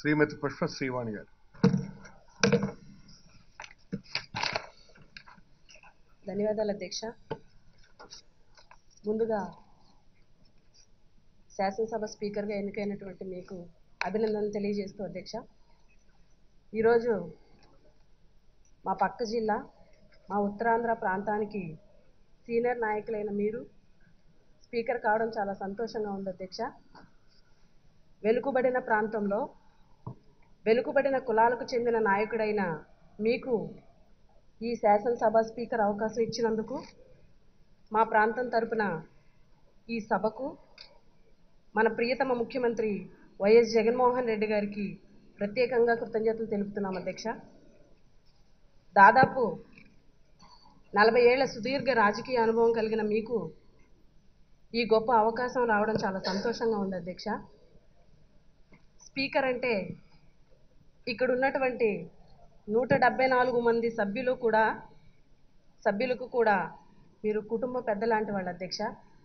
శ్రీమతి పుష్ప శ్రీవాణి గారు ధన్యవాదాలు అధ్యక్ష ముందుగా శాసనసభ స్పీకర్గా ఎన్నికైనటువంటి మీకు అభినందనలు తెలియజేస్తూ అధ్యక్ష ఈరోజు మా పక్క జిల్లా మా ఉత్తరాంధ్ర ప్రాంతానికి సీనియర్ నాయకులైన మీరు స్పీకర్ కావడం చాలా సంతోషంగా ఉంది అధ్యక్ష వెనుకబడిన ప్రాంతంలో వెనుకబడిన కులాలకు చెందిన నాయకుడైన మీకు ఈ శాసనసభ స్పీకర్ అవకాశం ఇచ్చినందుకు మా ప్రాంతం తరపున ఈ సభకు మన ప్రియతమ ముఖ్యమంత్రి వైఎస్ జగన్మోహన్ రెడ్డి గారికి ప్రత్యేకంగా కృతజ్ఞతలు తెలుపుతున్నాం అధ్యక్ష దాదాపు నలభై ఏళ్ల సుదీర్ఘ రాజకీయ అనుభవం కలిగిన మీకు ఈ గొప్ప అవకాశం రావడం చాలా సంతోషంగా ఉంది అధ్యక్ష స్పీకర్ అంటే ఇక్కడ ఉన్నటువంటి నూట డెబ్బై నాలుగు మంది సభ్యులు కూడా సభ్యులకు కూడా మీరు కుటుంబ పెద్ద లాంటి వాళ్ళు అధ్యక్ష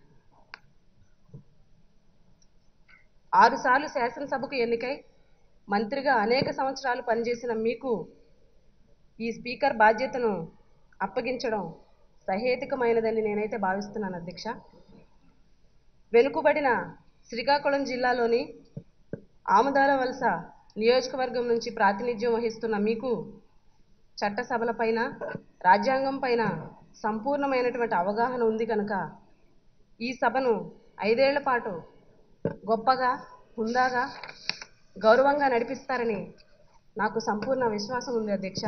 ఆరుసార్లు శాసనసభకు ఎన్నికై మంత్రిగా అనేక సంవత్సరాలు పనిచేసిన మీకు ఈ స్పీకర్ బాధ్యతను అప్పగించడం సహేతుకమైనదని నేనైతే భావిస్తున్నాను అధ్యక్ష వెనుకబడిన శ్రీకాకుళం జిల్లాలోని ఆముదాల వలస నియోజకవర్గం నుంచి ప్రాతినిధ్యం వహిస్తున్న మీకు చట్టసభలపైన రాజ్యాంగం పైన సంపూర్ణమైనటువంటి అవగాహన ఉంది కనుక ఈ సభను ఐదేళ్ల పాటు గొప్పగా హుందాగా గౌరవంగా నడిపిస్తారని నాకు సంపూర్ణ విశ్వాసం ఉంది అధ్యక్ష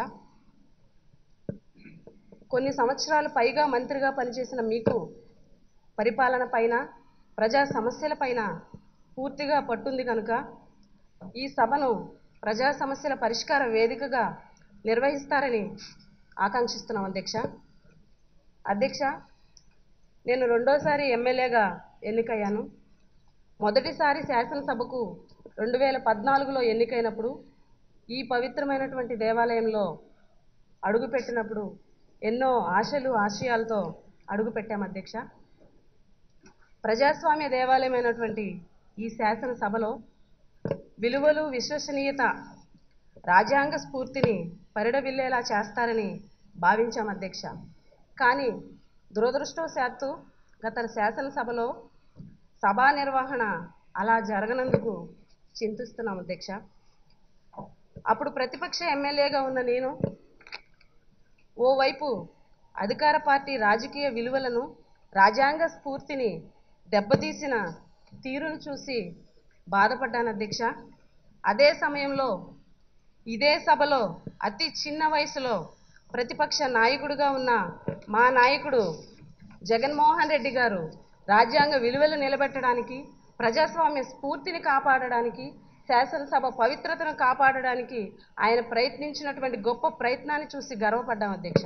కొన్ని సంవత్సరాలు పైగా మంత్రిగా పనిచేసిన మీకు పరిపాలన పైన ప్రజా సమస్యల పైన పూర్తిగా పట్టుంది కనుక ఈ సభను ప్రజా సమస్యల పరిష్కార వేదికగా నిర్వహిస్తారని ఆకాంక్షిస్తున్నాం అధ్యక్ష అధ్యక్ష నేను రెండోసారి ఎమ్మెల్యేగా ఎన్నికయ్యాను మొదటిసారి శాసనసభకు రెండు వేల పద్నాలుగులో ఎన్నికైనప్పుడు ఈ పవిత్రమైనటువంటి దేవాలయంలో అడుగుపెట్టినప్పుడు ఎన్నో ఆశలు ఆశయాలతో అడుగుపెట్టాం అధ్యక్ష ప్రజాస్వామ్య దేవాలయమైనటువంటి ఈ శాసనసభలో విలువలు విశ్వసనీయత రాజ్యాంగ స్ఫూర్తిని పరిడవిల్లేలా చేస్తారని భావించాం అధ్యక్ష కానీ దురదృష్టవశాత్తు గత శాసనసభలో సభా నిర్వహణ అలా జరగనందుకు చింతిస్తున్నాం అధ్యక్ష అప్పుడు ప్రతిపక్ష ఎమ్మెల్యేగా ఉన్న నేను ఓవైపు అధికార పార్టీ రాజకీయ విలువలను రాజ్యాంగ స్ఫూర్తిని దెబ్బతీసిన తీరును చూసి బాధపడ్డాను అధ్యక్ష అదే సమయంలో ఇదే సభలో అతి చిన్న వయసులో ప్రతిపక్ష నాయకుడిగా ఉన్న మా నాయకుడు జగన్మోహన్ రెడ్డి గారు రాజ్యాంగ విలువలు నిలబెట్టడానికి ప్రజాస్వామ్య స్ఫూర్తిని కాపాడడానికి శాసనసభ పవిత్రతను కాపాడడానికి ఆయన ప్రయత్నించినటువంటి గొప్ప ప్రయత్నాన్ని చూసి గర్వపడ్డాం అధ్యక్ష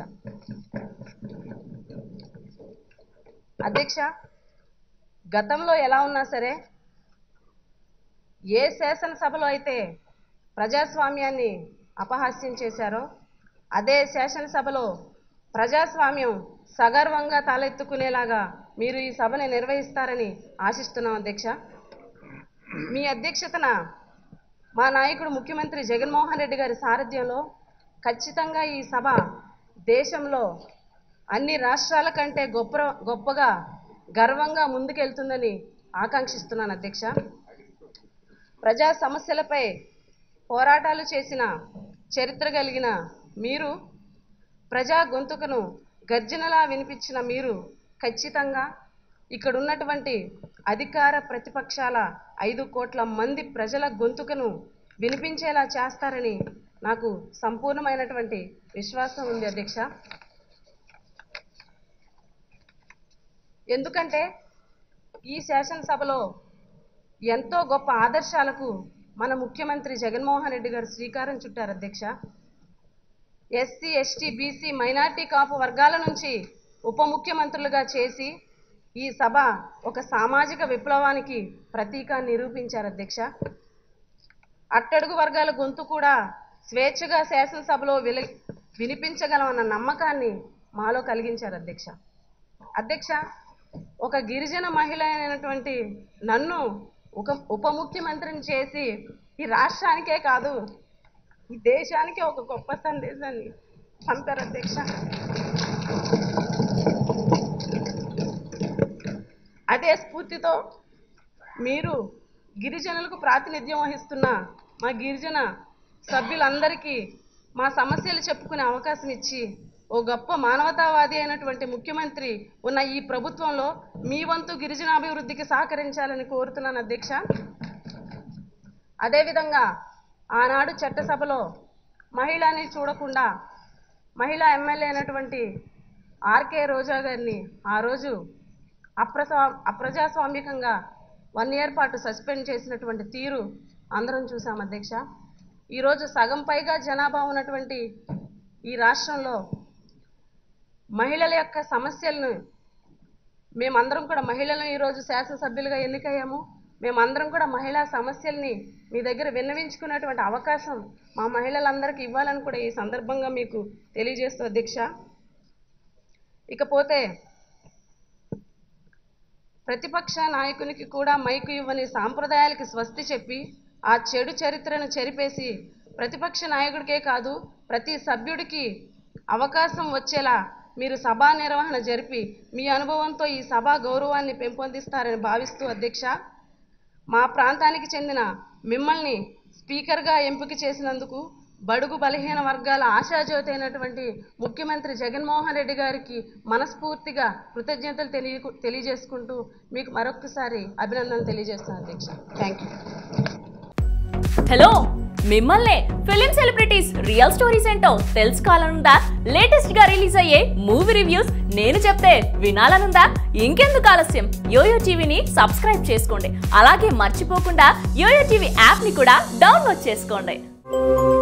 అధ్యక్ష గతంలో ఎలా ఉన్నా సరే ఏ శాసనసభలో అయితే ప్రజాస్వామ్యాన్ని అపహాస్యం చేశారో అదే శాసనసభలో ప్రజాస్వామ్యం సగర్వంగా తలెత్తుకునేలాగా మీరు ఈ సభని నిర్వహిస్తారని ఆశిస్తున్నాం అధ్యక్ష మీ అధ్యక్షతన మా నాయకుడు ముఖ్యమంత్రి జగన్మోహన్ రెడ్డి గారి సారథ్యంలో ఖచ్చితంగా ఈ సభ దేశంలో అన్ని రాష్ట్రాల కంటే గొప్ప గొప్పగా గర్వంగా ముందుకెళ్తుందని ఆకాంక్షిస్తున్నాను అధ్యక్ష ప్రజా సమస్యలపై పోరాటాలు చేసిన చరిత్ర కలిగిన మీరు ప్రజా గొంతుకను గర్జనలా వినిపించిన మీరు ఖచ్చితంగా ఇక్కడ ఉన్నటువంటి అధికార ప్రతిపక్షాల ఐదు కోట్ల మంది ప్రజల గొంతుకను వినిపించేలా చేస్తారని నాకు సంపూర్ణమైనటువంటి విశ్వాసం ఉంది అధ్యక్ష ఎందుకంటే ఈ శాసనసభలో ఎంతో గొప్ప ఆదర్శాలకు మన ముఖ్యమంత్రి జగన్మోహన్ రెడ్డి గారు శ్రీకారం చుట్టారు అధ్యక్ష SC ST BC minority Kapu వర్గాల నుంచి ఉప ముఖ్యమంత్రులుగా చేసి ఈ సభ ఒక సామాజిక విప్లవానికి ప్రతీక నిరూపించారు అధ్యక్ష అట్టడుగు వర్గాల గొంతు కూడా స్వేచ్ఛగా శాసనసభలో విల వినిపించగలమన్న నమ్మకాన్ని మాలో కలిగించారు అధ్యక్ష అధ్యక్ష ఒక గిరిజన మహిళ అయినటువంటి నన్ను ఒక ఉప ముఖ్యమంత్రిని చేసి ఈ రాష్ట్రానికే కాదు ఈ దేశానికే ఒక గొప్ప సందేశాన్ని పంపారు అధ్యక్ష అదే స్ఫూర్తితో మీరు గిరిజనులకు ప్రాతినిధ్యం వహిస్తున్న మా గిరిజన సభ్యులందరికీ మా సమస్యలు చెప్పుకునే అవకాశం ఇచ్చి ఓ గొప్ప మానవతావాది అయినటువంటి ముఖ్యమంత్రి ఉన్న ఈ ప్రభుత్వంలో మీ వంతు గిరిజన అభివృద్ధికి సహకరించాలని కోరుతున్నాను అధ్యక్ష అదేవిధంగా ఆనాడు చట్టసభలో మహిళని చూడకుండా మహిళా ఎమ్మెల్యే అయినటువంటి ఆర్కే రోజా గారిని ఆ రోజు అప్రసా అప్రజాస్వామికంగా వన్ ఇయర్ పాటు సస్పెండ్ చేసినటువంటి తీరు అందరం చూసాం అధ్యక్ష ఈరోజు సగం పైగా జనాభా ఉన్నటువంటి ఈ రాష్ట్రంలో మహిళల యొక్క సమస్యలను మేమందరం కూడా మహిళలను ఈరోజు శాసనసభ్యులుగా ఎన్నికయ్యాము మేమందరం కూడా మహిళా సమస్యల్ని మీ దగ్గర విన్నవించుకునేటువంటి అవకాశం మా మహిళలందరికీ ఇవ్వాలని కూడా ఈ సందర్భంగా మీకు తెలియజేస్తూ అధ్యక్ష ఇకపోతే ప్రతిపక్ష నాయకునికి కూడా మైకు ఇవ్వని సాంప్రదాయాలకి స్వస్తి చెప్పి ఆ చెడు చరిత్రను చెరిపేసి ప్రతిపక్ష నాయకుడికే కాదు ప్రతి సభ్యుడికి అవకాశం వచ్చేలా మీరు సభా నిర్వహణ జరిపి మీ అనుభవంతో ఈ సభా గౌరవాన్ని పెంపొందిస్తారని భావిస్తూ అధ్యక్ష మా ప్రాంతానికి చెందిన మిమ్మల్ని స్పీకర్గా ఎంపిక చేసినందుకు బడుగు బలహీన వర్గాల ఆశాజ్యోతి అయినటువంటి ముఖ్యమంత్రి జగన్మోహన్ రెడ్డి గారికి మనస్ఫూర్తిగా కృతజ్ఞతలు తెలియ తెలియజేసుకుంటూ మీకు మరొకసారి అభినందనలు తెలియజేస్తున్నాను అధ్యక్ష థ్యాంక్ యూ హలో మిమ్మల్నే ఫిలిం సెలబ్రిటీస్ రియల్ స్టోరీస్ ఏంటో తెలుసుకోవాలనుందా లేటెస్ట్ గా రిలీజ్ అయ్యే మూవీ రివ్యూస్ నేను చెప్తే వినాలనుందా ఇంకెందుకు ఆలస్యం యోయో టీవీని సబ్స్క్రైబ్ చేసుకోండి అలాగే మర్చిపోకుండా యోయో టీవీ యాప్ ని కూడా డౌన్లోడ్ చేసుకోండి